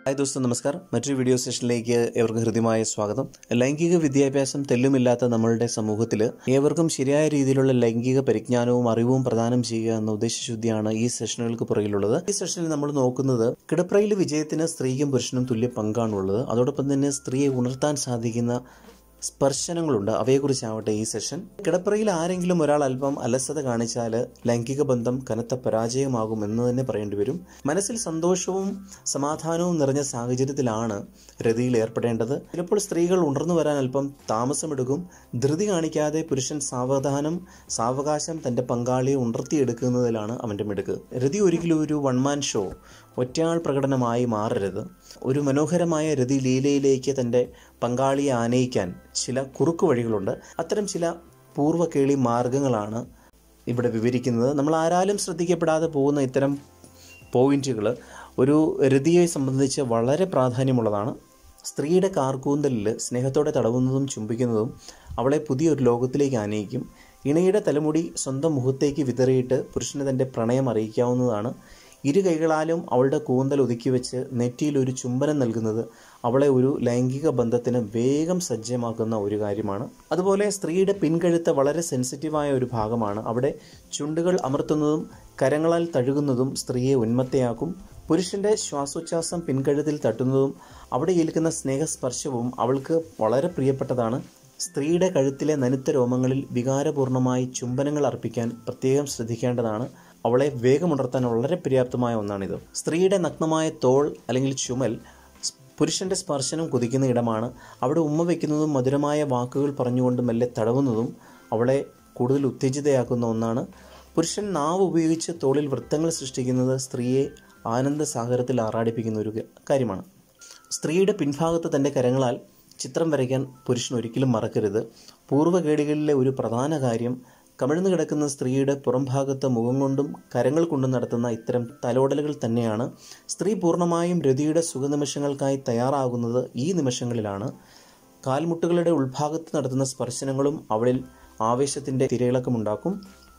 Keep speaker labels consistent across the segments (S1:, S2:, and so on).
S1: hi ദോസ്തോ നമസ്കാർ മറ്റൊരു video സെഷനിലേക്ക് ഏവർക്കും ഹൃദ്യമായ സ്വാഗതം ലൈംഗിക വിദ്യാഭ്യാസം തെല്ലുമില്ലാത്ത നമ്മളുടെ സമൂഹത്തിൽ ഏവർക്കും ശരിയായ രീതിയിലുള്ള ലൈംഗിക പരിജ്ഞാനവും അറിവും പ്രദാനം ചെയ്യുക എന്ന ഉദ്ദേശശുദ്ധിയാണ് ഈ സെഷനുകൾക്ക് പുറകിലുള്ളത് ഈ സെഷനിൽ നമ്മൾ നോക്കുന്നത് കിടപ്രയിൽ വിജയത്തിന് സ്ത്രീക്കും പുരുഷനും തുല്യ പങ്കാണുള്ളത് അതോടൊപ്പം തന്നെ സ്ത്രീയെ ഉണർത്താൻ സാധിക്കുന്ന സ്പർശനങ്ങളുണ്ട് അവയെക്കുറിച്ചാവട്ടെ ഈ സെഷൻ കിടപ്പറയിൽ ആരെങ്കിലും ഒരാൾ അല്പം അലസത കാണിച്ചാൽ ലൈംഗിക ബന്ധം കനത്ത പരാജയമാകും എന്ന് തന്നെ പറയേണ്ടി വരും മനസ്സിൽ സന്തോഷവും സമാധാനവും നിറഞ്ഞ സാഹചര്യത്തിലാണ് രതിയിൽ ഏർപ്പെടേണ്ടത് ചിലപ്പോൾ സ്ത്രീകൾ ഉണർന്നു വരാൻ അല്പം താമസമെടുക്കും ധൃതി കാണിക്കാതെ പുരുഷൻ സാവധാനം സാവകാശം തന്റെ പങ്കാളിയെ ഉണർത്തിയെടുക്കുന്നതിലാണ് അവന്റെ മിടുക്ക് രതി ഒരിക്കലും ഒരു വൺമാൻ ഷോ ഒറ്റയാൾ പ്രകടനമായി മാറരുത് ഒരു മനോഹരമായ രതി ലീലയിലേക്ക് തന്റെ പങ്കാളിയെ ആനയിക്കാൻ ചില കുറുക്കു വഴികളുണ്ട് അത്തരം ചില പൂർവ്വ കേളി മാർഗങ്ങളാണ് ഇവിടെ വിവരിക്കുന്നത് നമ്മൾ ആരാലും ശ്രദ്ധിക്കപ്പെടാതെ പോകുന്ന ഇത്തരം പോയിന്റുകൾ ഒരു രതിയെ സംബന്ധിച്ച് വളരെ പ്രാധാന്യമുള്ളതാണ് സ്ത്രീയുടെ കാർക്കൂന്തലിൽ സ്നേഹത്തോടെ തടവുന്നതും ചുംബിക്കുന്നതും അവളെ പുതിയൊരു ലോകത്തിലേക്ക് ആനയിക്കും ഇണയുടെ തലമുടി സ്വന്തം മുഖത്തേക്ക് വിതറിയിട്ട് പുരുഷന് തൻ്റെ പ്രണയം അറിയിക്കാവുന്നതാണ് ഇരു കൈകളാലും അവളുടെ കൂന്തൽ ഒതുക്കി വെച്ച് നെറ്റിയിൽ ഒരു ചുംബനം നൽകുന്നത് അവളെ ഒരു ലൈംഗിക ബന്ധത്തിന് വേഗം സജ്ജമാക്കുന്ന ഒരു കാര്യമാണ് അതുപോലെ സ്ത്രീയുടെ പിൻകഴുത്ത് വളരെ സെൻസിറ്റീവായ ഒരു ഭാഗമാണ് അവിടെ ചുണ്ടുകൾ അമർത്തുന്നതും കരങ്ങളാൽ തഴുകുന്നതും സ്ത്രീയെ ഉന്മത്തയാക്കും പുരുഷന്റെ ശ്വാസോച്ഛ്വാസം പിൻകഴുത്തിൽ തട്ടുന്നതും അവിടെ ഏൽക്കുന്ന സ്നേഹസ്പർശവും അവൾക്ക് വളരെ പ്രിയപ്പെട്ടതാണ് സ്ത്രീയുടെ കഴുത്തിലെ നനുത്ത രോമങ്ങളിൽ വികാരപൂർണമായി ചുംബനങ്ങൾ അർപ്പിക്കാൻ പ്രത്യേകം ശ്രദ്ധിക്കേണ്ടതാണ് അവളെ വേഗമുണർത്താൻ വളരെ പര്യാപ്തമായ ഒന്നാണിത് സ്ത്രീയുടെ നഗ്നമായ തോൾ അല്ലെങ്കിൽ ചുമൽ പുരുഷന്റെ സ്പർശനം കൊതിക്കുന്ന ഇടമാണ് അവിടെ ഉമ്മ വയ്ക്കുന്നതും മധുരമായ വാക്കുകൾ പറഞ്ഞുകൊണ്ട് മെല്ലെ തടവുന്നതും അവളെ കൂടുതൽ ഉത്തേജിതയാക്കുന്ന ഒന്നാണ് പുരുഷൻ നാവ് ഉപയോഗിച്ച് തോളിൽ വൃത്തങ്ങൾ സൃഷ്ടിക്കുന്നത് സ്ത്രീയെ ആനന്ദ സാഗരത്തിൽ ആറാടിപ്പിക്കുന്ന ഒരു കാര്യമാണ് സ്ത്രീയുടെ പിൻഭാഗത്ത് തൻ്റെ കരങ്ങളാൽ ചിത്രം വരയ്ക്കാൻ പുരുഷൻ ഒരിക്കലും മറക്കരുത് പൂർവ്വകേടികളിലെ ഒരു പ്രധാന കാര്യം കമിഴ്ന്നു കിടക്കുന്ന സ്ത്രീയുടെ പുറംഭാഗത്ത് മുഖം കൊണ്ടും കരങ്ങൾ കൊണ്ടും നടത്തുന്ന ഇത്തരം തലോടലുകൾ തന്നെയാണ് സ്ത്രീ പൂർണ്ണമായും രതിയുടെ സുഖനിമിഷങ്ങൾക്കായി തയ്യാറാകുന്നത് ഈ നിമിഷങ്ങളിലാണ് കാൽമുട്ടുകളുടെ ഉൾഭാഗത്ത് നടത്തുന്ന സ്പർശനങ്ങളും അവളിൽ ആവേശത്തിൻ്റെ തിരയിളക്കമുണ്ടാക്കും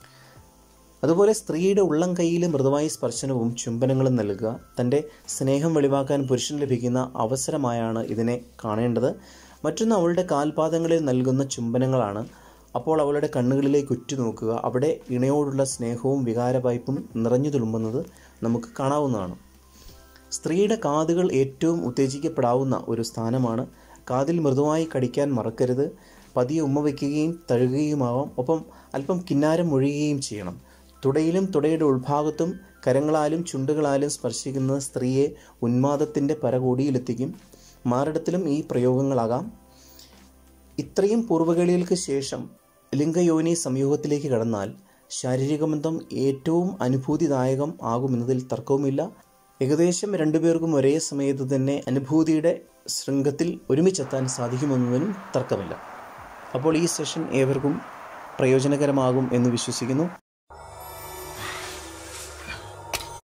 S1: അതുപോലെ സ്ത്രീയുടെ ഉള്ളം കൈയിലെ മൃദുവായ സ്പർശനവും ചുംബനങ്ങളും നൽകുക തൻ്റെ സ്നേഹം വെളിവാക്കാൻ പുരുഷൻ ലഭിക്കുന്ന അവസരമായാണ് ഇതിനെ കാണേണ്ടത് മറ്റൊന്ന് അവളുടെ കാൽപാദങ്ങളിൽ നൽകുന്ന ചുംബനങ്ങളാണ് അപ്പോൾ അവളുടെ കണ്ണുകളിലേക്ക് ഉറ്റുനോക്കുക അവിടെ ഇണയോടുള്ള സ്നേഹവും വികാരവായ്പും നിറഞ്ഞു തുളുമ്പുന്നത് നമുക്ക് കാണാവുന്നതാണ് സ്ത്രീയുടെ കാതുകൾ ഏറ്റവും ഉത്തേജിക്കപ്പെടാവുന്ന ഒരു സ്ഥാനമാണ് കാതിൽ മൃദുവായി കടിക്കാൻ മറക്കരുത് പതിയെ ഉമ്മ വയ്ക്കുകയും തഴുകുകയുമാവാം ഒപ്പം അല്പം കിന്നാരം ഒഴുകുകയും ചെയ്യണം തുടയിലും തുടയുടെ ഉൾഭാഗത്തും കരങ്ങളാലും ചുണ്ടുകളാലും സ്പർശിക്കുന്നത് സ്ത്രീയെ ഉന്മാദത്തിൻ്റെ പരകോടിയിലെത്തിക്കും മാറിടത്തിലും ഈ പ്രയോഗങ്ങളാകാം ഇത്രയും പൂർവ്വകളികൾക്ക് ശേഷം ലിംഗയോനി സംയോഗത്തിലേക്ക് കടന്നാൽ ശാരീരിക ബന്ധം ഏറ്റവും അനുഭൂതിദായകം ആകുമെന്നതിൽ തർക്കവുമില്ല ഏകദേശം രണ്ടുപേർക്കും ഒരേ സമയത്ത് തന്നെ അനുഭൂതിയുടെ ശൃംഖത്തിൽ ഒരുമിച്ചെത്താൻ സാധിക്കുമെന്നതിനും തർക്കമില്ല അപ്പോൾ ഈ സെഷൻ ഏവർക്കും പ്രയോജനകരമാകും എന്ന് വിശ്വസിക്കുന്നു